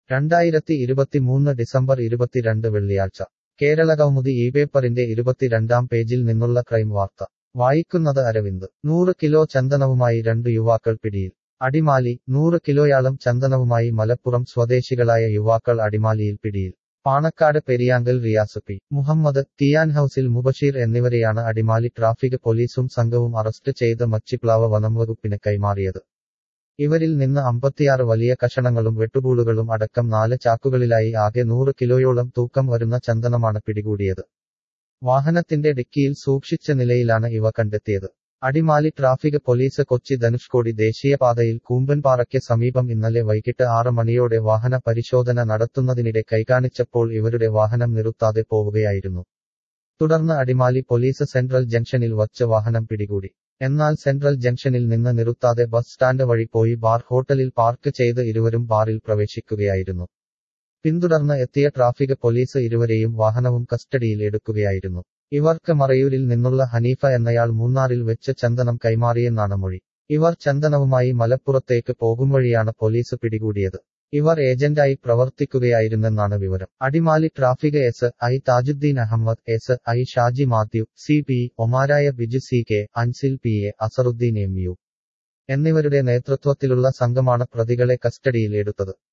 രണ്ടായിരത്തി ഇരുപത്തിമൂന്ന് ഡിസംബർ ഇരുപത്തിരണ്ട് വെള്ളിയാഴ്ച കേരളകൗമുദി ഈ പേപ്പറിന്റെ ഇരുപത്തിരണ്ടാം പേജിൽ നിന്നുള്ള ക്രൈം വാർത്ത വായിക്കുന്നത് അരവിന്ദ് നൂറ് കിലോ ചന്ദനവുമായി രണ്ട് യുവാക്കൾ പിടിയിൽ അടിമാലി നൂറ് കിലോയാളം ചന്ദനവുമായി മലപ്പുറം സ്വദേശികളായ യുവാക്കൾ അടിമാലിയിൽ പിടിയിൽ പാണക്കാട് പെരിയാങ്കൽ റിയാസ് പി മുഹമ്മദ് തിയാൻ ഹൌസിൽ മുബഷീർ എന്നിവരെയാണ് അടിമാലി ട്രാഫിക് പോലീസും സംഘവും അറസ്റ്റ് ചെയ്ത് മച്ചിപ്ലാവ് വനംവകുപ്പിന് കൈമാറിയത് ഇവരിൽ നിന്ന് അമ്പത്തിയാറ് വലിയ കഷണങ്ങളും വെട്ടുപൂളുകളും അടക്കം നാല് ചാക്കുകളിലായി ആകെ നൂറ് കിലോയോളം തൂക്കം വരുന്ന ചന്ദനമാണ് പിടികൂടിയത് വാഹനത്തിന്റെ ഡിക്കിയിൽ സൂക്ഷിച്ച നിലയിലാണ് ഇവ കണ്ടെത്തിയത് അടിമാലി ട്രാഫിക് പോലീസ് കൊച്ചി ധനുഷ്കോടി ദേശീയപാതയിൽ കൂമ്പൻപാറയ്ക്ക് സമീപം ഇന്നലെ വൈകിട്ട് ആറ് മണിയോടെ വാഹന പരിശോധന നടത്തുന്നതിനിടെ കൈകാണിച്ചപ്പോൾ ഇവരുടെ വാഹനം നിർത്താതെ പോവുകയായിരുന്നു തുടർന്ന് അടിമാലി പോലീസ് സെൻട്രൽ ജംഗ്ഷനിൽ വച്ച് വാഹനം പിടികൂടി എന്നാൽ സെൻട്രൽ ജംഗ്ഷനിൽ നിന്ന് നിർത്താതെ ബസ് സ്റ്റാൻഡ് വഴി പോയി ബാർ ഹോട്ടലിൽ പാർക്ക് ചെയ്ത് ഇരുവരും ബാറിൽ പ്രവേശിക്കുകയായിരുന്നു പിന്തുടർന്ന് എത്തിയ ട്രാഫിക് പോലീസ് ഇരുവരെയും വാഹനവും കസ്റ്റഡിയിൽ എടുക്കുകയായിരുന്നു ഇവർക്ക് മറയൂരിൽ നിന്നുള്ള ഹനീഫ എന്നയാൾ മൂന്നാറിൽ വെച്ച് ചന്ദനം കൈമാറിയെന്നാണ് മൊഴി ഇവർ ചന്ദനവുമായി മലപ്പുറത്തേക്ക് പോകും വഴിയാണ് പോലീസ് പിടികൂടിയത് ഇവർ ഏജന്റായി പ്രവർത്തിക്കുകയായിരുന്നെന്നാണ് വിവരം Adimali traffic S I Thajudheen Ahammed S I Shaji Mathew C P ഒമാരായ Biju C K Ansil P A Azharuddin M U എന്നിവരുടെ നേതൃത്വത്തിലുള്ള സംഘമാണ് പ്രതികളെ കസ്റ്റഡിയിൽ എടുത്തത്